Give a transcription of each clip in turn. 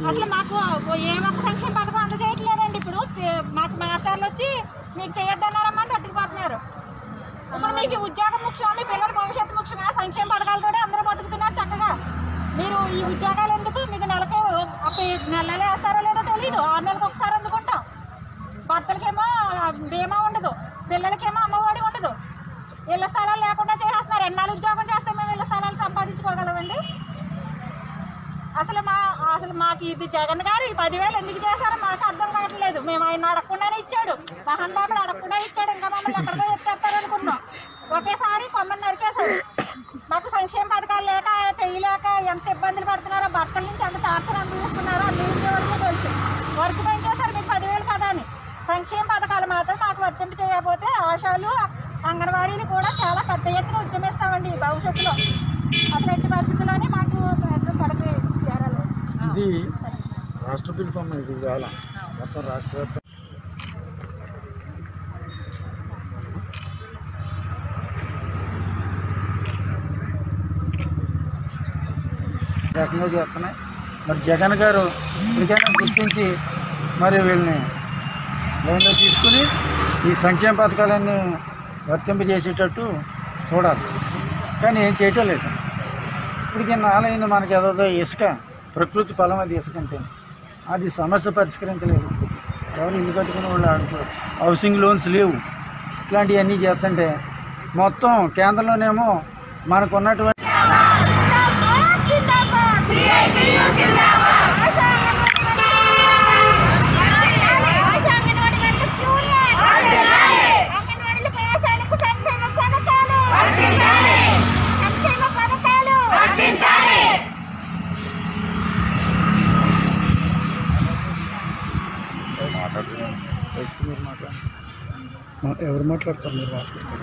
అసలు మాకు ఏ ఒక్క సంక్షేమ పథకం అందజేయట్లేదండి ఇప్పుడు ఏ- మాకు మాస్టర్లు వచ్చి మీకు చేయొద్దన్నారమ్మని తట్టుకుపోతున్నారు ఇప్పుడు మీకు ఉద్యోగం ముఖ్యమా మీ పిల్లల భవిష్యత్తు ముఖ్యమా సంక్షేమ పథకాలతోనే అందరూ బతుకుతున్నారు చక్కగా మీరు ఈ ఉద్యోగాలు ఎందుకు మీకు నెలకి అప్పుడు నెల నెల వేస్తారో లేదో తెలియదు ఆరు నెలలకు ఒకసారి అందుకుంటాం భర్తలకేమో బీమా ఉండదు పిల్లలకేమో అమ్మఒడి ఉండదు ఇళ్ళ స్థలాలు లేకుండా చేసేస్తున్నారు ఎన్నాళ్ళు ఉద్యోగం చేస్తే మేము ఇళ్ళ స్థలాలు సంపాదించుకోగలమండి అసలు మా అసలు మాకు ఇది జగన్ గారు ఈ పదివేలు ఎందుకు చేశారో మాకు అర్థం కావట్లేదు మేము ఆయన అడగకుండానే ఇచ్చాడు మహన్ బాబుడు అడగకుండా ఇచ్చాడు ఇంకా మమ్మల్ని ఎక్కడికో ఎత్తేస్తారు అనుకున్నాం ఒకేసారి కొమ్మని నరికేశాడు మాకు సంక్షేమ పథకాలు లేక చేయలేక ఎంత ఇబ్బందులు పడుతున్నారో భర్తల నుంచి ఎంత టార్చర్ అనుభవిస్తున్నారో అన్నింటి వరకు తెలుసు వర్క్ పెంచేశారు మీకు పదివేలు కదా అని సంక్షేమ పథకాలు మాత్రం మాకు వర్తింపు చేయకపోతే ఆశాలు అంగన్వాడీలు కూడా చాలా పెద్ద ఎత్తున ఉద్యమిస్తామండి ఈ భవిష్యత్తులో అసలు ఎట్టి పరిస్థితుల్లోనే మాకు పెద్ద పడక చేరాలి ఇది రాష్ట్ర పిలుపమ్మ ఇది వేళ మొత్తం రాష్ట్ర వ్యాప్తంగా రకంగా చేస్తున్నాయి మరి జగన్ గారు ఇదికైనా గుర్తించి మరి వీళ్ళని లైన్లో తీసుకుని ఈ సంక్షేమ పథకాలన్నీ వర్తింపజేసేటట్టు చూడాలి కానీ ఏం చేయటం లేదు ఇప్పటికి నాలైంది మనకి ఏదో ఇసుక ప్రకృతి ఫలం అది ఇసుక అంటే అది సమస్య పరిష్కరించలేదు ఎవరు ఇల్లు కట్టుకుని వాళ్ళు ఆడుకోరు హౌసింగ్ లోన్స్ లేవు ఇట్లాంటివన్నీ చేస్తుంటే మొత్తం కేంద్రంలోనేమో మనకు ఉన్నటువంటి ఎవరు మాట్లాడతారు మీరు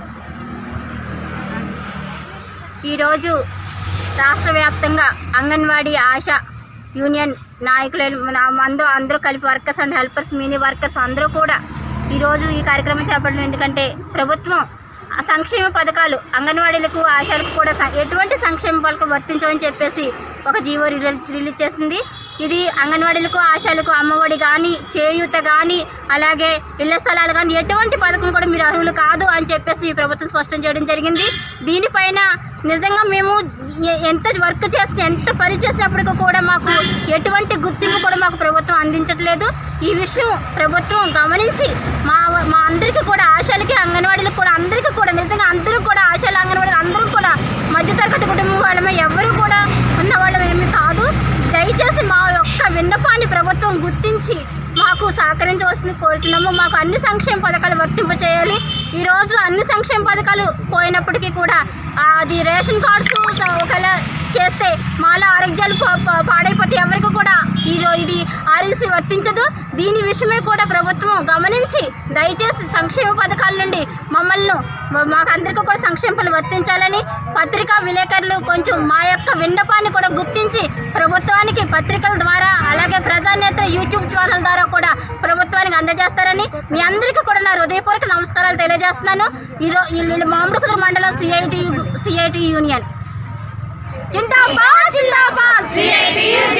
ఈరోజు రాష్ట్ర వ్యాప్తంగా అంగన్వాడీ ఆశ యూనియన్ నాయకులు అందరూ అందరూ కలిపి workers and helpers mini workers అందరూ కూడా ఈరోజు ఈ కార్యక్రమం చేపట్టడం ఎందుకంటే ప్రభుత్వం ఆ సంక్షేమ పథకాలు అంగన్వాడీలకు ఆశాలకు కూడా స- ఎటువంటి సంక్షేమ పథకం వర్తించమని చెప్పేసి ఒక జీవో రిలీజ్ రిలీజ్ చేసింది ఇది అంగన్వాడీలకు ఆశాలకు అమ్మఒడి కానీ చేయూత కానీ అలాగే ఇళ్ల స్థలాలు కానీ ఎటువంటి పథకం కూడా మీరు అర్హులు కాదు అని చెప్పేసి ఈ ప్రభుత్వం స్పష్టం చేయడం జరిగింది దీనిపైన నిజంగా మేము ఎ- ఎంత వర్క్ చేస్తే ఎంత పని చేసినప్పటికీ కూడా మాకు ఎటువంటి గుర్తింపు కూడా మాకు ప్రభుత్వం అందించట్లేదు ఈ విషయం ప్రభుత్వం గమనించి మా మా అందరికీ కూడా ఆశాలకి అంగన్వాడీలకు కూడా అందరికీ కూడా నిజంగా అందరూ కూడా ఆశాలు అంగన్వాడీలు అందరూ కూడా మధ్యతరగతి కుటుంబం వాళ్ళమే ఎవరు కూడా ఉన్న వాళ్ళం ఏమీ కాదు దయచేసి మా యొక్క విన్నపాన్ని ప్రభుత్వం గుర్తించి మాకు సహకరించవలసింది కోరుతున్నాము మాకు అన్ని సంక్షేమ పథకాలు వర్తింప చేయాలి ఈరోజు అన్ని సంక్షేమ పథకాలు పోయినప్పటికీ కూడా ఆ, అది రేషన్ కార్డ్స్ ఒకవేళ చేస్తే మాలో ఆరోగ్యాలు పా- పా- పాడైపోతే ఎవరికి కూడా ఈరో ఇది ఆర్ఈసీ వర్తించదు దీని విషయమే కూడా ప్రభుత్వం గమనించి దయచేసి సంక్షేమ పథకాల నుండి మమ్మల్ని మాకు అందరికీ కూడా సంక్షేమ పనులు వర్తించాలని పత్రికా విలేకరులు కొంచెం మా యొక్క విన్నపాన్ని కూడా గుర్తించి ప్రభుత్వానికి పత్రికల ద్వారా అలాగే ప్రజానేత యూట్యూబ్ ఛానల్ ద్వారా కూడా ప్రభుత్వానికి అందజేస్తారని మీ అందరికీ కూడా నా హృదయపూర్వక నమస్కారాలు తెలియజేస్తున్నాను ఈరోజు మామిడికుదురు మండలం సిఐటి సిఐటి యూనియన్ జిందాబాద్ జిందాబాద్ సిఐటి